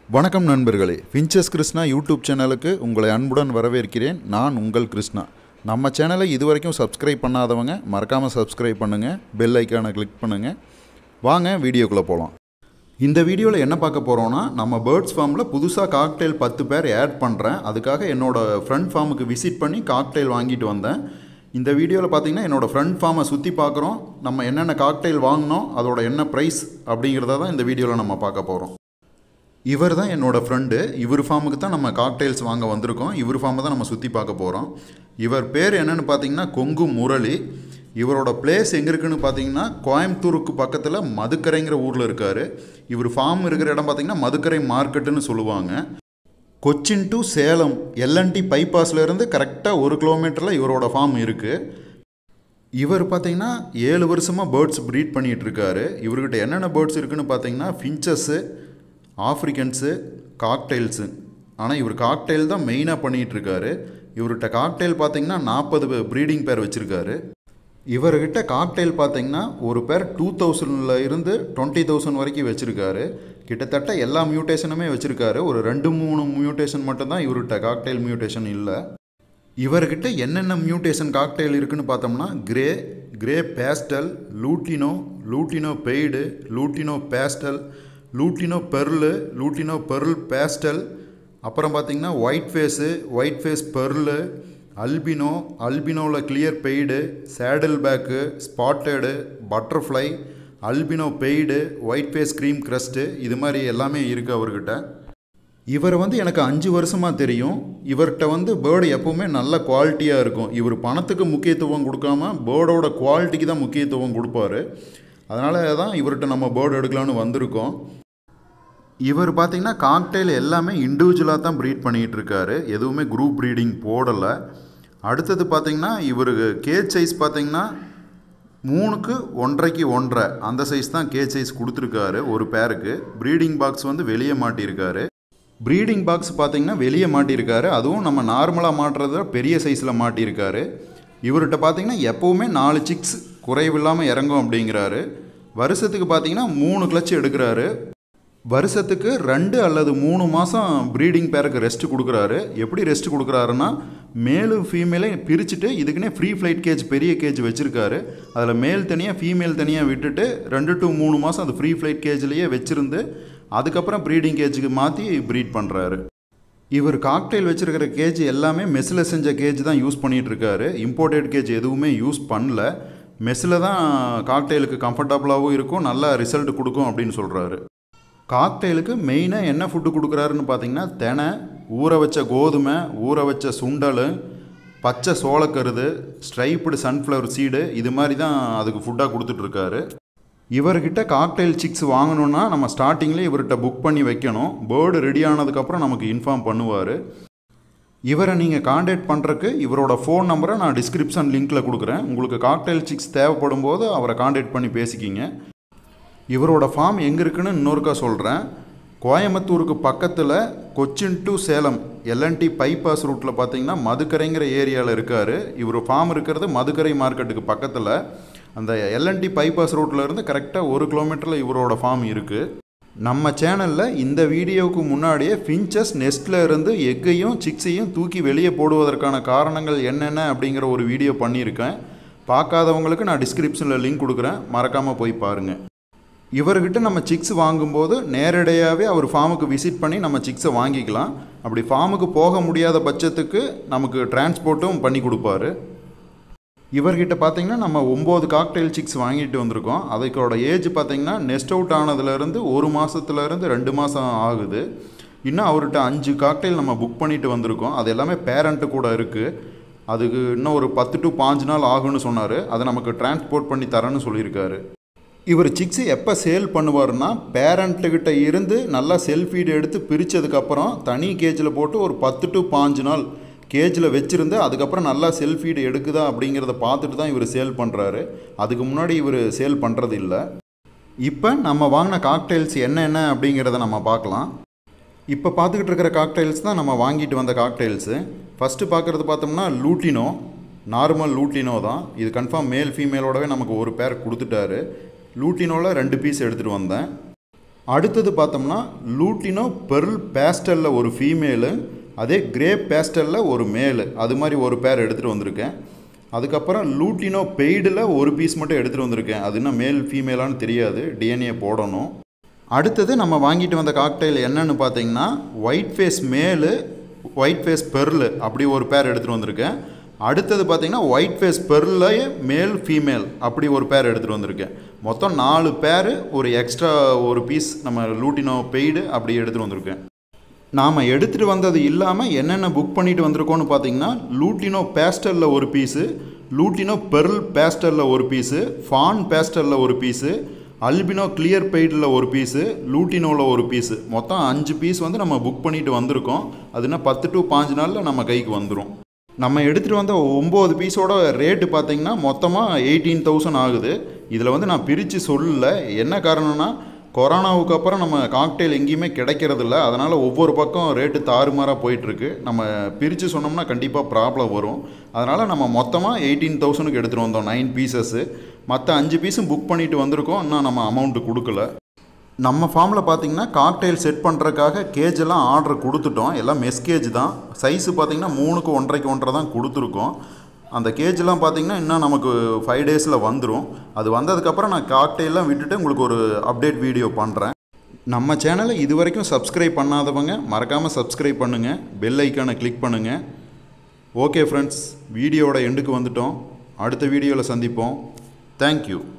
வணக்கம் நண்பர்களே finches Krishna YouTube சேனலுக்கு உங்களை அன்புடன் வரவேற்கிறேன் நான் உங்கள் கிருஷ்ணா நம்ம சேனலை இதுவரைக்கும் சப்ஸ்கிரைப் பண்ணாதவங்க மறக்காமல் சப்ஸ்கிரைப் பண்ணுங்கள் பெல் ஐக்கானை கிளிக் பண்ணுங்கள் வாங்க வீடியோக்குள்ளே போகலாம் இந்த வீடியோவில் என்ன பார்க்க போகிறோன்னா நம்ம பேர்ட்ஸ் ஃபார்மில் புதுசாக காக்டெயில் பத்து பேர் ஆட் பண்ணுறேன் அதுக்காக என்னோடய ஃப்ரெண்ட் ஃபார்முக்கு விசிட் பண்ணி காக்டெயில் வாங்கிட்டு வந்தேன் இந்த வீடியோவில் பார்த்தீங்கன்னா என்னோடய ஃப்ரெண்ட் ஃபார்மை சுற்றி பார்க்குறோம் நம்ம என்னென்ன காக்டெயில் வாங்கினோம் அதோட என்ன ப்ரைஸ் அப்படிங்கிறத தான் இந்த வீடியோவில் நம்ம பார்க்க போகிறோம் இவர் தான் என்னோடய ஃப்ரெண்டு இவர் ஃபார்முக்கு தான் நம்ம காக்டெயில்ஸ் வாங்க வந்திருக்கோம் இவர் ஃபார்மை தான் நம்ம சுற்றி பார்க்க போகிறோம் இவர் பேர் என்னென்னு பார்த்தீங்கன்னா கொங்கு முரளி இவரோட பிளேஸ் எங்கே இருக்குன்னு பார்த்தீங்கன்னா கோயம்புத்தூருக்கு பக்கத்தில் மதுக்கரைங்கிற ஊரில் இருக்கார் இவர் ஃபார்ம் இருக்கிற இடம் பார்த்தீங்கன்னா மதுக்கரை மார்க்கெட்டுன்னு சொல்லுவாங்க கொச்சின் டு சேலம் எல்என்டி பைபாஸ்லேருந்து கரெக்டாக ஒரு கிலோமீட்டரில் இவரோட ஃபார்ம் இருக்குது இவர் பார்த்தீங்கன்னா ஏழு வருஷமாக பேர்ட்ஸ் ப்ரீட் பண்ணிகிட்டு இருக்காரு இவர்கிட்ட என்னென்ன பேர்ட்ஸ் இருக்குன்னு பார்த்தீங்கன்னா ஃபின்ச்சஸ்ஸு ஆஃப்ரிக்கன்ஸு காக்டெயில்ஸு ஆனால் இவர் காக்டெயில் தான் மெயினாக பண்ணிகிட்டு இருக்காரு இவர்கிட்ட காக்டெயில் பார்த்தீங்கன்னா நாற்பது ப்ரீடிங் பேர் வச்சுருக்காரு இவர்கிட்ட காக்டெயில் பார்த்தீங்கன்னா ஒரு பேர் டூ தௌசண்டில் இருந்து டுவெண்ட்டி தௌசண்ட் வரைக்கும் வச்சுருக்காரு கிட்டத்தட்ட எல்லா மியூட்டேஷனுமே வச்சுருக்காரு ஒரு ரெண்டு மூணு மியூட்டேஷன் மட்டும்தான் இவர்கிட்ட காக்டெயில் மியூட்டேஷன் இல்லை இவர்கிட்ட என்னென்ன மியூட்டேஷன் காக்டெயில் இருக்குன்னு பார்த்தோம்னா grey grey pastel lutino lutino pied lutino pastel lutino pearl lutino pearl pastel அப்புறம் பார்த்தீங்கன்னா white face white face pearl albino அல்பினோவில் clear pied saddle back spotted butterfly albino pied white face cream crest இது மாதிரி எல்லாமே இருக்குது அவர்கிட்ட இவர் வந்து எனக்கு அஞ்சு வருஷமாக தெரியும் இவர்கிட்ட வந்து பேர்டு எப்போவுமே நல்ல குவாலிட்டியாக இருக்கும் இவர் பணத்துக்கு முக்கியத்துவம் கொடுக்காம பேர்டோட குவாலிட்டிக்கு தான் முக்கியத்துவம் கொடுப்பாரு அதனால தான் இவர்கிட்ட நம்ம பேர்டு எடுக்கலான்னு வந்திருக்கோம் இவர் பார்த்தீங்கன்னா காக்டெயில் எல்லாமே இண்டிவிஜுவலாக தான் ப்ரீட் பண்ணிகிட்டு இருக்காரு எதுவுமே குரூப் ப்ரீடிங் போடலை அடுத்தது பார்த்தீங்கன்னா இவருக்கு கேஜ் சைஸ் பார்த்தீங்கன்னா மூணுக்கு ஒன்றரைக்கு ஒன்றரை அந்த சைஸ் தான் கேஜ் சைஸ் கொடுத்துருக்காரு ஒரு பேருக்கு ப்ரீடிங் பாக்ஸ் வந்து வெளியே மாட்டியிருக்காரு ப்ரீடிங் பாக்ஸ் பார்த்தீங்கன்னா வெளியே மாட்டியிருக்காரு அதுவும் நம்ம நார்மலாக மாட்டுறத பெரிய சைஸில் மாட்டியிருக்காரு இவர்கிட்ட பார்த்தீங்கன்னா எப்போவுமே நாலு சிக்ஸ் குறைவில்லாமல் இறங்கும் அப்படிங்கிறாரு வருஷத்துக்கு பார்த்தீங்கன்னா மூணு கிளச் எடுக்கிறாரு வருஷத்துக்கு ரெண்டு அல்லது மூணு மாதம் ப்ரீடிங் பேருக்கு ரெஸ்ட் கொடுக்குறாரு எப்படி ரெஸ்ட் கொடுக்குறாருன்னா மேலும் ஃபீமேலையும் பிரிச்சுட்டு இதுக்குன்னே ஃப்ரீ ஃப்ளைட் கேஜ் பெரிய கேஜ் வச்சுருக்காரு அதில் மேல் தனியாக ஃபீமேல் தனியாக விட்டுட்டு ரெண்டு டு மூணு மாதம் அது ஃப்ரீ ஃப்ளைட் கேஜ்லேயே வச்சுருந்து அதுக்கப்புறம் ப்ரீடிங் கேஜுக்கு மாற்றி ப்ரீட் பண்ணுறாரு இவர் காக்டெயில் வச்சுருக்கிற கேஜ் எல்லாமே மெஸ்ஸில் செஞ்ச கேஜ் தான் யூஸ் பண்ணிகிட்டு இருக்காரு இம்போர்ட்டட் கேஜ் எதுவுமே யூஸ் பண்ணல மெஸ்ஸில் தான் காக்டெயிலுக்கு கம்ஃபர்டபுளாகவும் இருக்கும் நல்ல ரிசல்ட் கொடுக்கும் அப்படின்னு சொல்கிறாரு காக்டெயிலுக்கு மெயினாக என்ன ஃபுட்டு கொடுக்குறாருன்னு பார்த்தீங்கன்னா தெனை ஊற வச்ச கோதுமை ஊற வச்ச சுண்டல் பச்சை சோளக்கருது ஸ்ட்ரைப்டு சன்ஃப்ளவர் சீடு இது மாதிரி தான் அதுக்கு ஃபுட்டாக கொடுத்துட்ருக்காரு இவர்கிட்ட காக்டெயில் சிக்ஸ் வாங்கணுன்னா நம்ம ஸ்டார்டிங்லேயே இவர்கிட்ட புக் பண்ணி வைக்கணும் பேர்டு ரெடி ஆனதுக்கப்புறம் நமக்கு இன்ஃபார்ம் பண்ணுவார் இவரை நீங்கள் காண்டாக்ட் பண்ணுறக்கு இவரோட ஃபோன் நம்பரை நான் டிஸ்கிரிப்ஷன் லிங்க்கில் கொடுக்குறேன் உங்களுக்கு காக்டெயில் சிக்ஸ் தேவைப்படும் போது அவரை காண்டாக்ட் பண்ணி பேசிக்கிங்க இவரோட ஃபார்ம் எங்கே இருக்குன்னு இன்னொருக்கா சொல்கிறேன் கோயம்புத்தூருக்கு பக்கத்தில் Cochin to Salem L and T bypass ரூட்டில் பார்த்தீங்கன்னா மதுக்கரைங்கிற ஏரியாவில் இருக்கார் இவர் ஃபார்ம் இருக்கிறது மதுக்கரை மார்க்கெட்டுக்கு பக்கத்தில் அந்த எல்என்டி பைபாஸ் ரோட்டில் இருந்து கரெக்டாக ஒரு கிலோமீட்டரில் இவரோட ஃபார்ம் இருக்குது நம்ம சேனலில் இந்த வீடியோவுக்கு முன்னாடியே ஃபின்ச்சஸ் நெஸ்ட்டில் இருந்து எக்கையும் சிக்ஸையும் தூக்கி வெளியே போடுவதற்கான காரணங்கள் என்னென்ன அப்படிங்கிற ஒரு வீடியோ பண்ணியிருக்கேன் பார்க்காதவங்களுக்கு நான் டிஸ்கிரிப்ஷனில் லிங்க் கொடுக்குறேன் மறக்காமல் போய் பாருங்கள் இவர்கிட்ட நம்ம சிக்ஸ் வாங்கும்போது நேரடியாகவே அவர் ஃபார்முக்கு விசிட் பண்ணி நம்ம சிக்ஸை வாங்கிக்கலாம் அப்படி ஃபார்முக்கு போக முடியாத பட்சத்துக்கு நமக்கு டிரான்ஸ்போர்ட்டும் பண்ணி கொடுப்பாரு இவர்கிட்ட பார்த்தீங்கன்னா நம்ம ஒம்பது காக்டெயில் சிக்ஸ் வாங்கிட்டு வந்திருக்கோம் அதுக்கோட ஏஜ் பார்த்தீங்கன்னா நெஸ்ட் அவுட் ஆனதுலேருந்து ஒரு மாதத்துலேருந்து ரெண்டு மாதம் ஆகுது இன்னும் அவர்கிட்ட அஞ்சு காக்டெயில் நம்ம புக் பண்ணிட்டு வந்திருக்கோம் அது எல்லாமே பேரண்ட்டு கூட இருக்குது அதுக்கு இன்னும் ஒரு பத்து டு பாஞ்சு நாள் ஆகும்னு சொன்னார் அதை நமக்கு டிரான்ஸ்போர்ட் பண்ணி தரேன்னு சொல்லியிருக்காரு இவர் சிக்ஸு எப்போ சேல் பண்ணுவார்னா பேரண்ட்டுக்கிட்ட இருந்து நல்லா செல்ஃபீடு எடுத்து பிரித்ததுக்கப்புறம் தனி கேஜில் போட்டு ஒரு பத்து டு பாஞ்சு நாள் கேஜில் வச்சுருந்து அதுக்கப்புறம் நல்லா செல்ஃபீடு எடுக்குதா அப்படிங்கிறத பார்த்துட்டு தான் இவர் சேல் பண்ணுறாரு அதுக்கு முன்னாடி இவர் சேல் பண்ணுறது இல்லை இப்போ நம்ம வாங்கின காக்டெயில்ஸ் என்னென்ன அப்படிங்கிறத நம்ம பார்க்கலாம் இப்போ பார்த்துக்கிட்டு இருக்கிற காக்டெயில்ஸ் தான் நம்ம வாங்கிட்டு வந்த காக்டெயில்ஸு ஃபஸ்ட்டு பார்க்குறது பார்த்தோம்னா லூட்டினோ நார்மல் லூட்டினோ தான் இது கன்ஃபார்ம் மேல் ஃபீமேலோடவே நமக்கு ஒரு பேர் கொடுத்துட்டாரு லூட்டினோவில் ரெண்டு பீஸ் எடுத்துகிட்டு வந்தேன் அடுத்தது பார்த்தோம்னா லூட்டினோ பெர்ல் பேஸ்டலில் ஒரு ஃபீமேலு அதே கிரே பேஸ்டலில் ஒரு மேலு அது மாதிரி ஒரு பேர் எடுத்துகிட்டு வந்திருக்கேன் அதுக்கப்புறம் லூட்டினோ பெய்டில் ஒரு பீஸ் மட்டும் எடுத்துகிட்டு வந்திருக்கேன் அது இன்னும் மேல் ஃபீமேலான்னு தெரியாது டிஎன்ஏ போடணும் அடுத்தது நம்ம வாங்கிட்டு வந்த காக்டெயில் என்னன்னு பார்த்தீங்கன்னா white face male white face pearl அப்படி ஒரு பேர் எடுத்துகிட்டு வந்திருக்கேன் அடுத்தது பார்த்தீங்கன்னா ஒயிட் ஃபேஸ் பெர்லையே மேல் ஃபீமேல் அப்படி ஒரு பேர் எடுத்துகிட்டு வந்திருக்கேன் மொத்தம் நாலு பேர் ஒரு எக்ஸ்ட்ரா ஒரு பீஸ் நம்ம லூட்டினோ பெய்டு அப்படி எடுத்துகிட்டு வந்திருக்கேன் நாம் எடுத்துகிட்டு வந்தது இல்லாமல் என்னென்ன புக் பண்ணிட்டு வந்திருக்கோன்னு பார்த்தீங்கன்னா லூட்டினோ பேஸ்டலில் ஒரு பீஸு லூட்டினோ பெர்ல் பேஸ்டலில் ஒரு பீஸு ஃபான் பேஸ்டலில் ஒரு பீஸு அல்பினோ கிளியர் பெய்டில் ஒரு பீஸு லூட்டினோவில் ஒரு பீஸு மொத்தம் அஞ்சு பீஸ் வந்து நம்ம புக் பண்ணிட்டு வந்திருக்கோம் அதுனா பத்து டு பாஞ்சு நாளில் நம்ம கைக்கு வந்துடும் நம்ம எடுத்துகிட்டு வந்த ஒம்பது பீஸோட ரேட்டு பார்த்தீங்கன்னா மொத்தமாக எயிட்டீன் தௌசண்ட் ஆகுது இதில் வந்து நான் பிரித்து சொல்லல என்ன காரணம்னா கொரோனாவுக்கு அப்புறம் நம்ம காக்டெயில் எங்கேயுமே கிடைக்கிறதில்ல அதனால் ஒவ்வொரு பக்கம் ரேட்டு தாறுமாறாக போயிட்டுருக்கு நம்ம பிரித்து சொன்னோம்னா கண்டிப்பாக ப்ராப்ளம் வரும் அதனால் நம்ம மொத்தமாக எயிட்டீன் தௌசண்ட்க்கு எடுத்துகிட்டு வந்தோம் நைன் பீசஸ்ஸு மற்ற அஞ்சு பீஸும் புக் பண்ணிட்டு வந்திருக்கோம் இன்னும் நம்ம அமௌண்ட்டு கொடுக்கல நம்ம ஃபார்மில் பார்த்தீங்கன்னா காக்டெயில் செட் பண்ணுறதுக்காக கேஜ் எல்லாம் ஆர்டர் கொடுத்துட்டோம் எல்லாம் மெஸ் கேஜ் தான் சைஸு பார்த்தீங்கன்னா மூணுக்கு ஒன்றரைக்கு ஒன்றரை தான் கொடுத்துருக்கோம் அந்த கேஜ்லாம் பார்த்தீங்கன்னா இன்னும் நமக்கு ஃபைவ் டேஸில் வந்துடும் அது வந்ததுக்கப்புறம் நான் காக்டெயிலாம் விட்டுட்டு உங்களுக்கு ஒரு அப்டேட் வீடியோ பண்ணுறேன் நம்ம சேனலை இது வரைக்கும் சப்ஸ்கிரைப் பண்ணாதவங்க மறக்காமல் சப்ஸ்கிரைப் பண்ணுங்கள் பெல் ஐக்கானை கிளிக் பண்ணுங்கள் ஓகே ஃப்ரெண்ட்ஸ் வீடியோவோட எண்டுக்கு வந்துட்டோம் அடுத்த வீடியோவில் சந்திப்போம் தேங்க்யூ